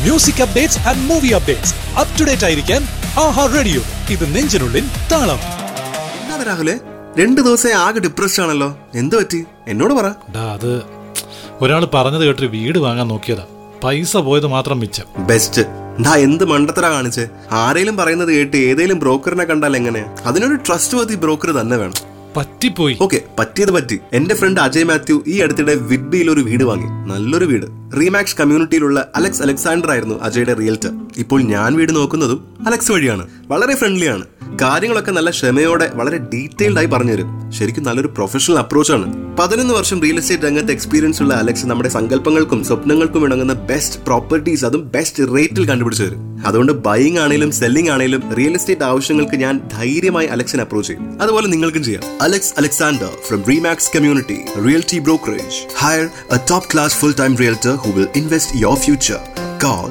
Music updates and movie updates up to date ആയിരിക്കാൻ ആഹാ radio ഇത് നെഞ്ചിനുള്ളിൽ താളം എന്താണ് രാഹുലെ രണ്ടു ദിവസം ആകെ ഡിപ്രസ്ഡ് ആണല്ലോ എന്ത് പറ്റി എന്നോട് പറ ഡാ അത് ഒരാൾ പറഞ്ഞത് കേട്ടൊരു വീട് വാങ്ങാൻ നോക്കിയതാ പൈസ പോയത് മാത്രം മിച്ചം ബെസ്റ്റ് ഡാ എന്ത് മണ്ടത്തര കാണിച്ച് ആരെങ്കിലും പറയുന്നത് കേട്ട് ഏതെങ്കിലും ബ്രോക്കറിനെ കണ്ടാൽ എങ്ങനെ അതിനൊരു ട്രസ്റ്റ് വർത്തി ബ്രോക്കർ തന്നെ വേണം പറ്റിപ്പോയി ഓക്കെ പറ്റിയത് പറ്റി എന്റെ ഫ്രണ്ട് അജയ് മാത്യു ഈ അടുത്തിടെ വിഡ്ബിയിൽ ഒരു വീട് വാങ്ങി നല്ലൊരു വീട് റീമാക്സ് കമ്മ്യൂണിറ്റിയിലുള്ള അലക്സ് അലക്സാണ്ടർ ആയിരുന്നു അജയുടെ റിയൽറ്റർ ഇപ്പോൾ ഞാൻ വീട് നോക്കുന്നതും അലക്സ് വഴിയാണ് വളരെ ഫ്രണ്ട്ലി ആണ് കാര്യങ്ങളൊക്കെ നല്ല ക്ഷമയോടെ വളരെ ഡീറ്റെയിൽഡ് ആയി പറഞ്ഞുതരും ശരിക്കും നല്ലൊരു പ്രൊഫഷണൽ അപ്രോച്ചാണ് പതിനൊന്ന് വർഷം റിയൽ എസ്റ്റേറ്റ് രംഗത്ത് എക്സ്പീരിയൻസ് ഉള്ള അലക്സ് നമ്മുടെ സങ്കല്പങ്ങൾക്കും സ്വപ്നങ്ങൾക്കും ഇണങ്ങുന്ന ബെസ്റ്റ് പ്രോപ്പർട്ടീസ് അതും ബെസ്റ്റ് റേറ്റിൽ കണ്ടുപിടിച്ചു തരും അതുകൊണ്ട് ബൈയിങ് ആണെങ്കിലും സെല്ലിംഗ് ആണെങ്കിലും റിയൽ എസ്റ്റേറ്റ് ആവശ്യങ്ങൾക്ക് ഞാൻ ധൈര്യമായി അലക്സിനെ അപ്രോച്ച് ചെയ്യും അതുപോലെ നിങ്ങൾക്കും ചെയ്യാം Alex Alexander from ReMax community realty brokerage hire a top class full time realtor who will invest your future Call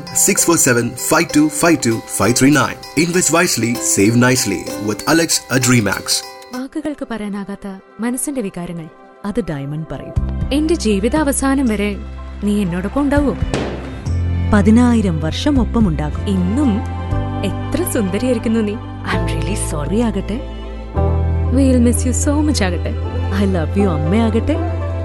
647-5252-539. Invest wisely, save nicely with Alex at Remax. വാക്കുകൾക്ക് പറയാനാകാത്ത മനസ്സിന്റെ വികാരങ്ങൾ അത് ഡയമണ്ട് പറയും എന്റെ ജീവിതാവസാനം വരെ നീ എന്നോടൊപ്പം ഉണ്ടാവോ പതിനായിരം വർഷം ഒപ്പമുണ്ടാകും ഇന്നും എത്ര സുന്ദരിയായിരിക്കുന്നു നീ ഐ എം റിയലി സോറി ആകട്ടെ will miss you so much ആകട്ടെ ഐ ലവ് യു അമ്മയാകട്ടെ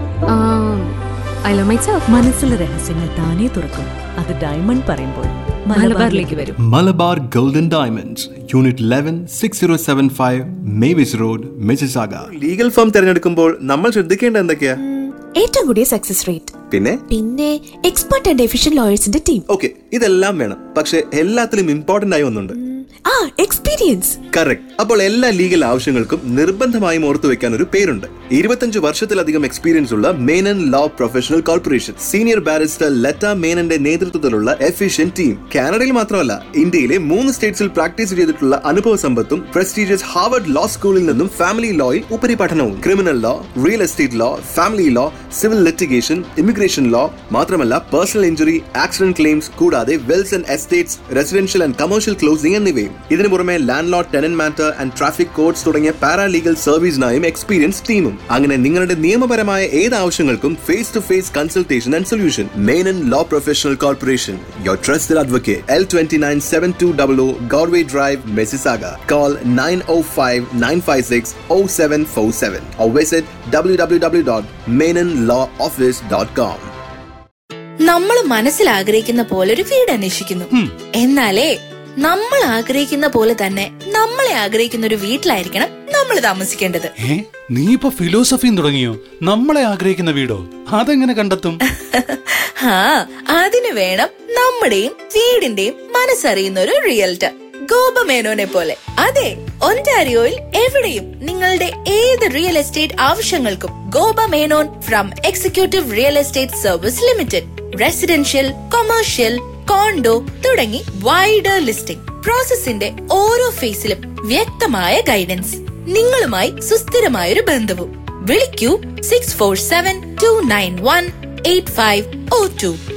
ഐ ലവ് മൈ സെൽഫ് മനസ്സിലെ രഹസ്യങ്ങൾ താനേ തുറക്കും അത് ഡയമണ്ട് പറയുമ്പോൾ മലബാറിലേക്ക് വരും Malabar Golden Diamonds, Unit 11, 6075, Mavis Road, Mississauga. Legal firm തിരഞ്ഞെടുക്കുമ്പോൾ നമ്മൾ ശ്രദ്ധിക്കേണ്ട എന്തൊക്കെയാ ഏറ്റവും കൂടിയ സക്സസ് റേറ്റ് പിന്നെ പിന്നെ എക്സ്പെർട്ട് ആൻഡ് എഫിഷ്യന്റ് ലോയേഴ്സിന്റെ ടീം ഓക്കെ ഇതെല്ലാം വേണം പക്ഷെ എല്ലാത്തിലും ഇമ്പോർട്ടന്റ് ആയി ഒന്നുണ്ട് ആ എക്സ്പീരിയൻസ് കറക്റ്റ് അപ്പോൾ എല്ലാ ലീഗൽ ആവശ്യങ്ങൾക്കും നിർബന്ധമായും ഓർത്തു വെക്കാൻ ഒരു പേരുണ്ട് ഇരുപത്തഞ്ച് വർഷത്തിലധികം എക്സ്പീരിയൻസ് ഉള്ള Menon law professional corporation senior barrister Latha മേനന്റെ നേതൃത്വത്തിലുള്ള എഫിഷ്യന്റ് ടീം കാനഡയിൽ മാത്രമല്ല ഇന്ത്യയിലെ മൂന്ന് സ്റ്റേറ്റ്സിൽ പ്രാക്ടീസ് ചെയ്തിട്ടുള്ള അനുഭവ സമ്പത്തും പ്രസ്റ്റീജിയസ് ഹാർവർഡ് ലോ സ്കൂളിൽ നിന്നും ഫാമിലി ലോയിൽ ഉപരിപഠനവും criminal law real estate law family law civil litigation immigration law മാത്രമല്ല പേഴ്സണൽ ഇഞ്ചുറി ആക്സിഡന്റ് ക്ലെയിംസ് കൂടാതെ wills and estates residential and commercial closing എന്നിവയും ഇതിനു പുറമെ landlord tenant matter and traffic codes തുടങ്ങിയ പാരാലീഗൽ സർവീസിനായും experience ടീമും അങ്ങനെ നിങ്ങളുടെ നിയമപരമായ ഏത് ആവശ്യങ്ങൾക്കും face to face consultation and solution main law professional corporation your trusted advocate L twenty nine seven two double O Goreway drive Mississauga call nine O five nine five six O seven four seven or visit www.menonlawoffice.com. നമ്മൾ മനസ്സിൽ ആഗ്രഹിക്കുന്ന പോലെ ഒരു വീട് അന്വേഷിക്കുന്നു എന്നാലേ നമ്മൾ ആഗ്രഹിക്കുന്ന പോലെ തന്നെ നമ്മളെ ആഗ്രഹിക്കുന്ന ഒരു വീട്ടിലായിരിക്കണം നമ്മൾ താമസിക്കേണ്ടത് ഏ നീ ഇപ്പൊ ഫിലോസഫിയും തുടങ്ങിയോ നമ്മളെ ആഗ്രഹിക്കുന്ന വീടോ അതെങ്ങനെ കണ്ടെത്തും ആ അതിനു വേണം നമ്മുടെയും വീടിന്റെയും മനസ്സറിയുന്ന ഒരു റിയൽറ്റർ ഗോപമേനോനെ പോലെ അതെ ഒന്റാരിയോയിൽ എവിടെയും നിങ്ങളുടെ ഏത് റിയൽ എസ്റ്റേറ്റ് ആവശ്യങ്ങൾക്കും Gopa Menon from executive real estate service limited residential commercial condo തുടങ്ങി വൈഡർ ലിസ്റ്റിംഗ് പ്രോസസ്സിന്റെ ഓരോ ഫേസിലും വ്യക്തമായ ഗൈഡൻസ് നിങ്ങളുമായി സുസ്ഥിരമായ ഒരു ബന്ധവും വിളിക്കൂ six four seven two nine one eight five O to